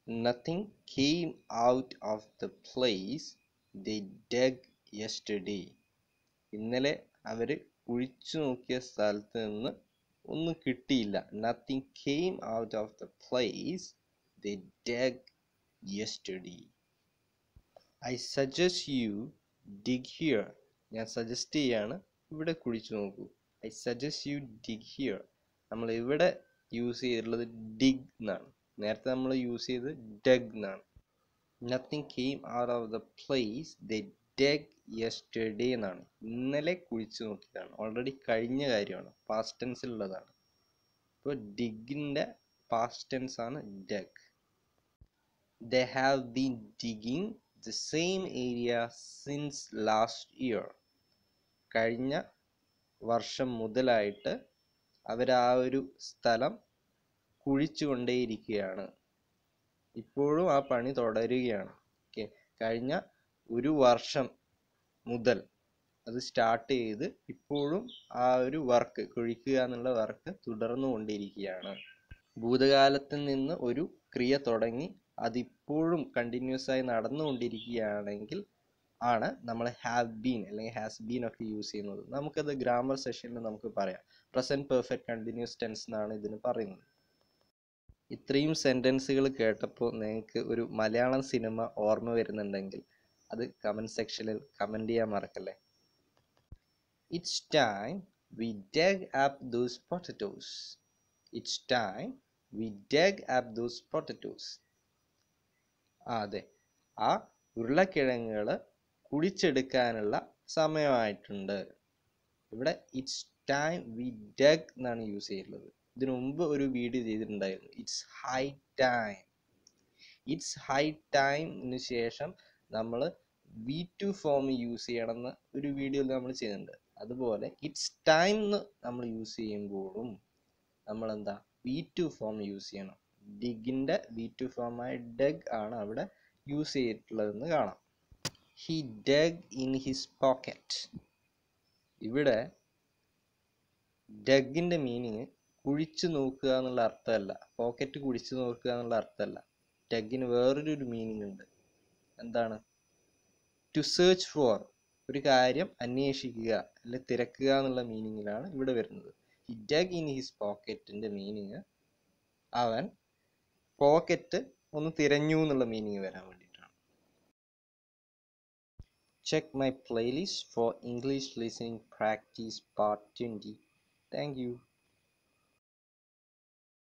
Nothing came out of the place they dug yesterday. ഇന്നലെ അവര് കുഴിച്ചു നോക്കിയ സ്ഥലത്ത് നിന്ന് ഒന്നും കിട്ടിയില്ല nothing came out of the place they dug yesterday I suggest you dig here ഞാൻ സജസ്റ്റ് ചെയ്യാണ് ഇവിടെ കുഴിച്ചു നോക്കൂ I suggest you dig here നമ്മൾ ഇവിടെ യൂസ് ചെയ്തിട്ടുള്ളത് ഡിഗ് എന്നാണ് നേരത്തെ നമ്മൾ യൂസ് ചെയ്ത് ഡഗ് എന്നാണ് nothing came out of the place they dug yesterday എന്നാണ് ഇന്നലെ കുഴിച്ചു നോക്കിയതാണ് ഓൾറെഡി കഴിഞ്ഞ കാര്യമാണ് പാസ്റ്റ് ടെൻസിലുള്ളതാണ് ഇപ്പോൾ ഡിഗിൻ്റെ പാസ്റ്റ് ടെൻസ് ആണ് dug they have been digging the same area since last year കഴിഞ്ഞ വർഷം മുതലായിട്ട് അവർ ആ ഒരു സ്ഥലം കുഴിച്ചുകൊണ്ടേയിരിക്കുകയാണ് ഇപ്പോഴും ആ പണി തുടരുകയാണ് ഓക്കെ കഴിഞ്ഞ ഒരു വർഷം മുതൽ അത് സ്റ്റാർട്ട് ചെയ്ത് ഇപ്പോഴും ആ ഒരു വർക്ക് കുഴിക്കുക എന്നുള്ള വർക്ക് തുടർന്നു കൊണ്ടിരിക്കുകയാണ് ഭൂതകാലത്തിൽ നിന്ന് ഒരു ക്രിയ തുടങ്ങി അതിപ്പോഴും കണ്ടിന്യൂസ് ആയി നടന്നുകൊണ്ടിരിക്കുകയാണെങ്കിൽ ആണ് നമ്മൾ ഹാവ് ബീൻ അല്ലെങ്കിൽ ഹാസ് ബീൻ ഒക്കെ യൂസ് ചെയ്യുന്നത് നമുക്കത് ഗ്രാമർ സെഷനിൽ നമുക്ക് പറയാം പ്രസന്റ് പെർഫെക്റ്റ് കണ്ടിന്യൂസ് ടെൻസ് എന്നാണ് ഇതിന് പറയുന്നത് ഇത്രയും സെൻറ്റൻസുകൾ കേട്ടപ്പോൾ നിങ്ങൾക്ക് ഒരു മലയാളം സിനിമ ഓർമ്മ വരുന്നുണ്ടെങ്കിൽ അത് കമൻറ്റ് സെക്ഷനിൽ കമൻറ്റ് ചെയ്യാൻ മറക്കല്ലേ it's time we dug up those potatoes it's time we dug up those potatoes ആ അതെ ആ ഉരുളക്കിഴങ്ങുകൾ കുഴിച്ചെടുക്കാനുള്ള സമയമായിട്ടുണ്ട് ഇവിടെ ഇറ്റ്സ് ടൈം വി ഡഗ് എന്നാണ് യൂസ് ചെയ്യുന്നത് ഇതിനു മുമ്പ് ഒരു വീഡിയോ ചെയ്തിട്ടുണ്ടായിരുന്നു it's high time it's high ടൈമിന് ശേഷം നമ്മൾ വി ടു ഫോം യൂസ് ചെയ്യണമെന്ന് ഒരു വീഡിയോയിൽ നമ്മൾ ചെയ്യുന്നുണ്ട് അതുപോലെ ഇറ്റ്സ് ടൈം എന്ന് നമ്മൾ യൂസ് ചെയ്യുമ്പോഴും നമ്മൾ എന്താ വി ടു ഫോം യൂസ് ചെയ്യണം ഡിഗിൻ്റെ വി ടു ഫോമായ ഡഗ് ആണ് അവിടെ യൂസ് ചെയ്തിട്ടുള്ളതെന്ന് കാണാം he dug in his pocket ഇവിടെ ഡഗിൻ്റെ മീനിങ് കുഴിച്ചു നോക്കുക എന്നുള്ള അർത്ഥമല്ല പോക്കറ്റ് കുഴിച്ചു നോക്കുക എന്നുള്ള അർത്ഥമല്ല ഡഗിന് വേറൊരു മീനിങ് ഉണ്ട് എന്താണ് ടു സെർച്ച് ഫോർ ഒരു കാര്യം അന്വേഷിക്കുക അല്ലെ തിരക്കുക എന്നുള്ള മീനിങ്ങിലാണ് ഇവിടെ വരുന്നത് ഹി ഡഗ് ഇൻ ഹിസ് പോക്കറ്റിന്റെ മീനിങ് അവൻ പോക്കറ്റ് ഒന്ന് തിരഞ്ഞു എന്നുള്ള മീനിങ് വരാൻ വേണ്ടിയിട്ടാണ് check my playlist for English listening practice part twenty thank U